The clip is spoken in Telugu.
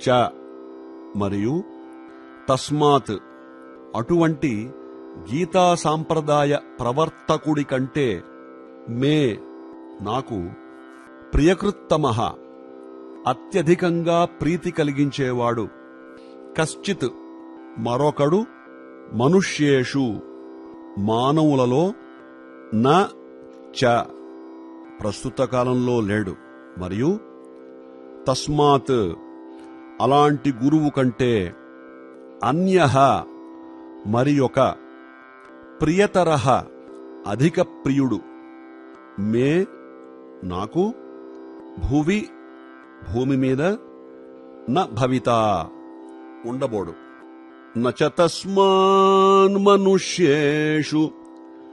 చ మరియు తస్మాత్ అటువంటి గీతా సాంప్రదాయ ప్రవర్తకుడి కంటే మే నాకు ప్రియకృత్తమ అత్యధికంగా ప్రీతి కలిగించేవాడు కశ్చిత్ మరొకడు మనుష్యేషు మానవులలో న చ ప్రస్తుత కాలంలో లేడు మరియు తస్మాత్ అలాంటి గురువు కంటే అన్య మరి ఒక ప్రియతర అధిక ప్రియుడు మే నాకు భువి భూమి మీద న భవిత ఉండబోడు నచ తస్మాన్ మనుష్యేషు